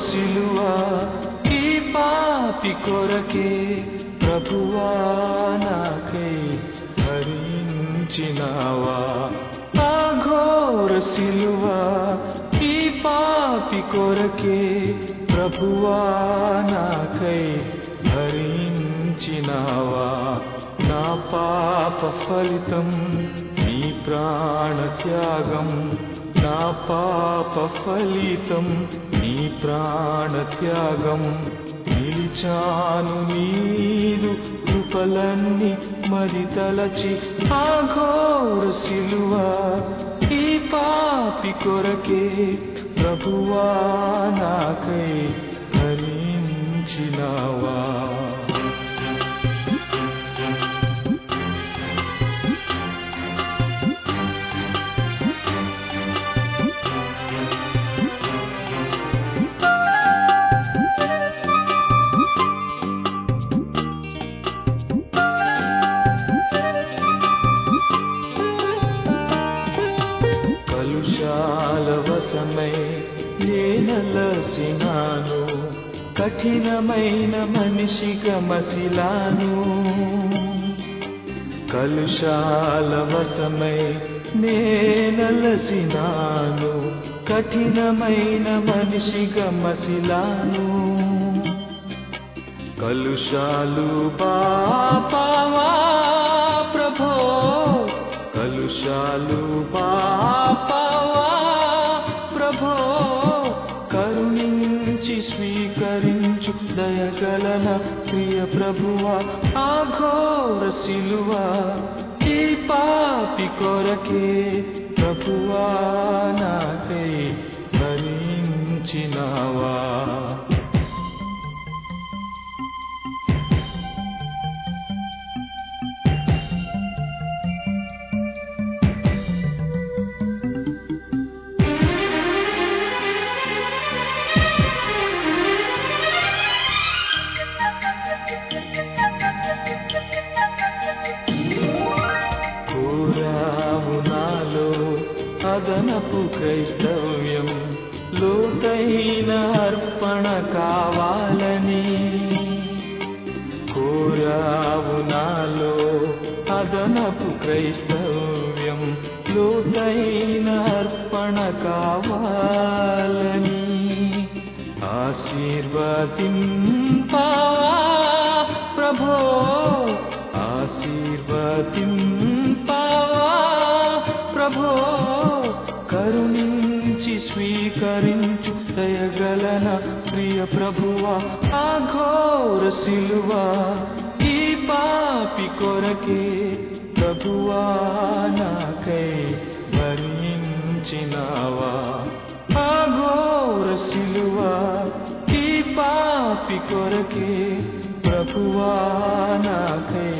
సిలువ ఈ పాపి కొరకే ప్రభువా నాకై భరించినావా ఆ ఘోర సిలువ ఈ పాపి కొరకే ప్రభువా నాకై భరించినావా నా పాప ఫలితం నీ ప్రాణ త్యాగం నా పాప ఫలితం నీ ప్రాణ త్యాగం నిలిచాను నీదు కృపలన్నీ మరి తలచి ఆ ఘోర సిలువ ఈ పాపి కొరకే ప్రభువా నాకై భరించినావా కలుషాల వశమై నేనలసినాను కఠినమైన మనిషిగా మసిలాను కలుషాల వశమై నేనలసినాను కఠినమైన మనిషిగా మసిలాను కలుషాలు పాపావా ప్రభో కలుషాలు పాపావా ప్రభో కరుణించి స్వీకరించు దయగలన ప్రియ ప్రభువా ఆ ఘోర సిలువ ఈ పాపి కొరకే ప్రభువా నాకై భరించినావా కోరావు నాలో అదనపు క్రైస్తవ్యం లోతైన అర్పణ కావాలని కోరావు నాలో అదనపు క్రైస్తవ్యం లోతైన అర్పణ కావాలని ఆశీర్వదింపావా ప్రభో ఆశీర్వదింపావా ప్రభో కరుణించి స్వీకరించు దయగలన ప్రియ ప్రభువా ఆ ఘోర సిలువ ఈ పాపి కొరకే ప్రభువా నాకై భరించినావా ఆ ఘోర సిలువ ఈ పాపి కొరకే ప్రభువా నాకై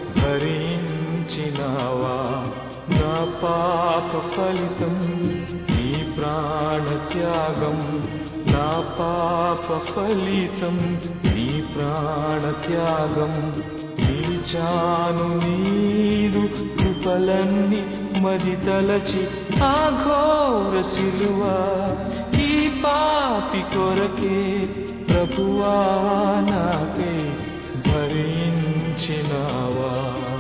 భరించినావా నా పాప ఫలితం నీ ప్రాణ త్యాగం నా పాప ఫలితం నీ ప్రాణ త్యాగం నిలిచాను నీదు కృపలన్నీ మది తలచి ఆ ఘోర సిలువ ఈ పాపి కొరకే ప్రభువా నాకై భరించినావా